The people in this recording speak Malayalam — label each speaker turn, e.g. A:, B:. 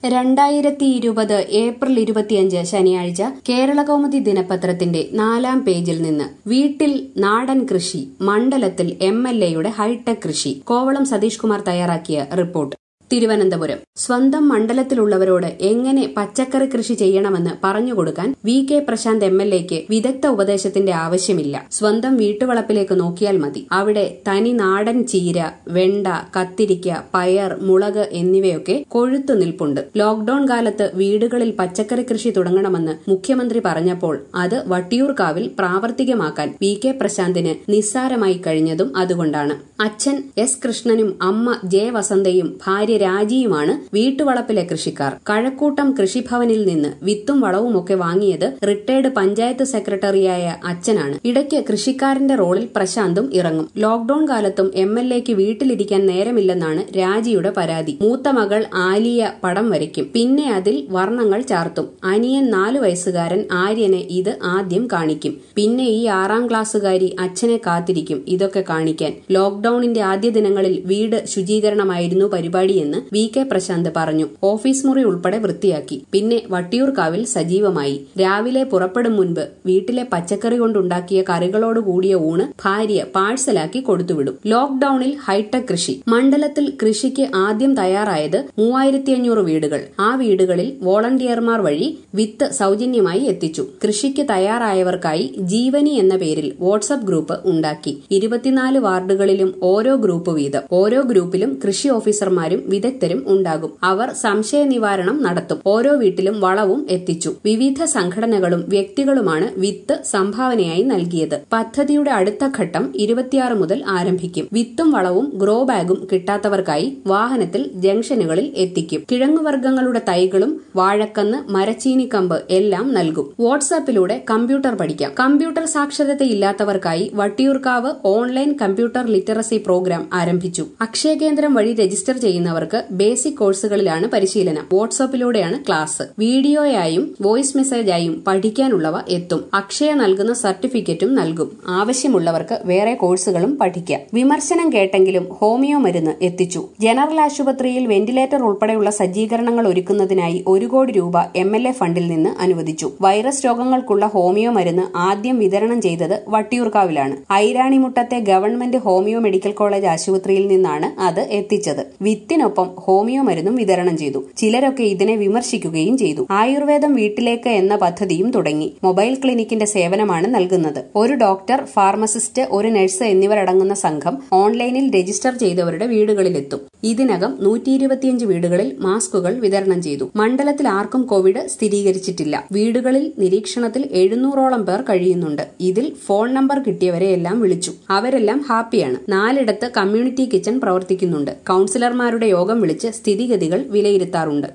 A: രണ്ടായിരത്തി ഇരുപത് ഏപ്രിൽ ഇരുപത്തിയഞ്ച് ശനിയാഴ്ച കേരളകൗമുദി ദിനപത്രത്തിന്റെ നാലാം പേജിൽ നിന്ന് വീട്ടിൽ നാടൻ കൃഷി മണ്ഡലത്തിൽ എം എൽ എയുടെ ഹൈടെക് കൃഷി കോവളം സതീഷ് കുമാർ തയ്യാറാക്കിയ റിപ്പോർട്ട് തിരുവനന്തപുരം സ്വന്തം മണ്ഡലത്തിലുള്ളവരോട് എങ്ങനെ പച്ചക്കറി കൃഷി ചെയ്യണമെന്ന് പറഞ്ഞുകൊടുക്കാൻ V K Prashanth M L എക്ക് വിദഗ്ധ ഉപദേശത്തിന്റെ ആവശ്യമില്ല സ്വന്തം വീട്ടുവളപ്പിലേക്ക് നോക്കിയാൽ മതി അവിടെ തനി നാടൻ ചീര വെണ്ട കത്തിരിക്ക പയർ മുളക് എന്നിവയൊക്കെ കൊഴുത്തു നിൽപ്പുണ്ട് ലോക്ഡൌൺ കാലത്ത് വീടുകളിൽ പച്ചക്കറി കൃഷി തുടങ്ങണമെന്ന് മുഖ്യമന്ത്രി പറഞ്ഞപ്പോൾ അത് വട്ടിയൂർക്കാവിൽ പ്രാവർത്തികമാക്കാൻ വി കെ പ്രശാന്തിന് നിസ്സാരമായി കഴിഞ്ഞതും അതുകൊണ്ടാണ് അച്ഛൻ എസ് കൃഷ്ണനും അമ്മ ജെ വസന്തയും ഭാര്യ രാജിയുമാണ് വീട്ടുവളപ്പിലെ കൃഷിക്കാർ കഴക്കൂട്ടം കൃഷിഭവനിൽ നിന്ന് വിത്തും വളവുമൊക്കെ വാങ്ങിയത് റിട്ടയർഡ് പഞ്ചായത്ത് സെക്രട്ടറിയായ അച്ഛനാണ് ഇടയ്ക്ക് കൃഷിക്കാരന്റെ റോളിൽ പ്രശാന്തും ഇറങ്ങും ലോക്ഡൌൺ കാലത്തും എം എൽ എക്ക് വീട്ടിലിരിക്കാൻ നേരമില്ലെന്നാണ് രാജിയുടെ പരാതി മൂത്ത മകൾ ആലിയ പടം വരയ്ക്കും പിന്നെ അതിൽ വർണ്ണങ്ങൾ ചാർത്തും അനിയൻ നാലു വയസ്സുകാരൻ ആര്യനെ ഇത് ആദ്യം കാണിക്കും പിന്നെ ഈ ആറാം ക്ലാസ്സുകാരി അച്ഛനെ കാത്തിരിക്കും ഇതൊക്കെ കാണിക്കാൻ ലോക്ഡൌണിന്റെ ആദ്യ ദിനങ്ങളിൽ വീട് ശുചീകരണമായിരുന്നു പരിപാടിയെന്ന് വി കെ പ്രശാന്ത് പറഞ്ഞു ഓഫീസ് മുറി ഉൾപ്പെടെ വൃത്തിയാക്കി പിന്നെ വട്ടിയൂർക്കാവിൽ സജീവമായി രാവിലെ പുറപ്പെടും മുൻപ് വീട്ടിലെ പച്ചക്കറി കൊണ്ടുണ്ടാക്കിയ കറികളോട് കൂടിയ ഊണ് ഭാര്യ പാഴ്സലാക്കി കൊടുത്തുവിടും ലോക്ഡൌണിൽ ഹൈടെക് കൃഷി മണ്ഡലത്തിൽ കൃഷിക്ക് ആദ്യം തയ്യാറായത് മൂവായിരത്തി അഞ്ഞൂറ് വീടുകൾ ആ വീടുകളിൽ വോളണ്ടിയർമാർ വഴി വിത്ത് സൗജന്യമായി എത്തിച്ചു കൃഷിക്ക് തയ്യാറായവർക്കായി ജീവനി എന്ന പേരിൽ വാട്സ്ആപ്പ് ഗ്രൂപ്പ് ഉണ്ടാക്കി ഇരുപത്തിനാല് വാർഡുകളിലും ഓരോ ഗ്രൂപ്പ് വീതം ഓരോ ഗ്രൂപ്പിലും കൃഷി ഓഫീസർമാരും വിദഗ്ധരും ഉണ്ടാകും അവർ സംശയ നിവാരണം നടത്തും ഓരോ വീട്ടിലും വളവും എത്തിച്ചു വിവിധ സംഘടനകളും വ്യക്തികളുമാണ് വിത്ത് സംഭാവനയായി നൽകിയത് പദ്ധതിയുടെ അടുത്ത ഘട്ടം ഇരുപത്തിയാറ് മുതൽ ആരംഭിക്കും വിത്തും വളവും ഗ്രോ ബാഗും കിട്ടാത്തവർക്കായി വാഹനത്തിൽ ജംഗ്ഷനുകളിൽ എത്തിക്കും കിഴങ്ങുവർഗ്ഗങ്ങളുടെ തൈകളും വാഴക്കന്ന് മരച്ചീനിക്കമ്പ് എല്ലാം നൽകും വാട്സാപ്പിലൂടെ കമ്പ്യൂട്ടർ പഠിക്കാം കമ്പ്യൂട്ടർ സാക്ഷരതയില്ലാത്തവർക്കായി Vattiyoorkavu online computer literacy program ആരംഭിച്ചു അക്ഷയ കേന്ദ്രം വഴി രജിസ്റ്റർ ചെയ്യുന്നവർക്ക് ബേസിക് കോഴ്സുകളിലാണ് പരിശീലനം വാട്സാപ്പിലൂടെയാണ് ക്ലാസ് വീഡിയോയായും വോയിസ് മെസ്സേജായും പഠിക്കാനുള്ളവ എത്തും അക്ഷയ നൽകുന്ന സർട്ടിഫിക്കറ്റും നൽകും ആവശ്യമുള്ളവർക്ക് വേറെ കോഴ്സുകളും പഠിക്കാം വിമർശനം കേട്ടെങ്കിലും ഹോമിയോ മരുന്ന് എത്തിച്ചു ജനറൽ ആശുപത്രിയിൽ വെന്റിലേറ്റർ ഉൾപ്പെടെയുള്ള സജ്ജീകരണങ്ങൾ ഒരുക്കുന്നതിനായി ഒരു കോടി രൂപ എം എൽ എ ഫണ്ടിൽ നിന്ന് അനുവദിച്ചു വൈറസ് രോഗങ്ങൾക്കുള്ള ഹോമിയോ മരുന്ന് ആദ്യം വിതരണം ചെയ്തത് വട്ടിയൂർക്കാവിലാണ് ഐരാണിമുട്ടത്തെ ഗവൺമെന്റ് ഹോമിയോ മെഡിക്കൽ കോളേജ് ആശുപത്രിയിൽ നിന്നാണ് അത് എത്തിച്ചത് വിത്തിനൊപ്പം ഹോമിയോ മരുന്നും വിതരണം ചെയ്തു ചിലരൊക്കെ ഇതിനെ വിമർശിക്കുകയും ചെയ്തു ആയുർവേദം വീട്ടിലേക്ക് എന്ന പദ്ധതിയും തുടങ്ങി മൊബൈൽ ക്ലിനിക്കിന്റെ സേവനമാണ് നൽകുന്നത് ഒരു ഡോക്ടർ ഫാർമസിസ്റ്റ് ഒരു നഴ്സ് എന്നിവരടങ്ങുന്ന സംഘം ഓൺലൈനിൽ രജിസ്റ്റർ ചെയ്തവരുടെ വീടുകളിലെത്തും ഇതിനകം നൂറ്റി ഇരുപത്തിയഞ്ച് വീടുകളിൽ മാസ്കുകൾ വിതരണം ചെയ്തു മണ്ഡലത്തിൽ ആർക്കും കോവിഡ് സ്ഥിരീകരിച്ചിട്ടില്ല വീടുകളിൽ നിരീക്ഷണത്തിൽ എഴുന്നൂറോളം പേർ കഴിയുന്നുണ്ട് ഇതിൽ ഫോൺ നമ്പർ കിട്ടിയവരെയെല്ലാം വിളിച്ചു അവരെല്ലാം ഹാപ്പിയാണ് നാലിടത്ത് കമ്മ്യൂണിറ്റി കിച്ചൺ പ്രവർത്തിക്കുന്നുണ്ട് കൌൺസിലർമാരുടെ യോഗം വിളിച്ച് സ്ഥിതിഗതികൾ വിലയിരുത്താറുണ്ട്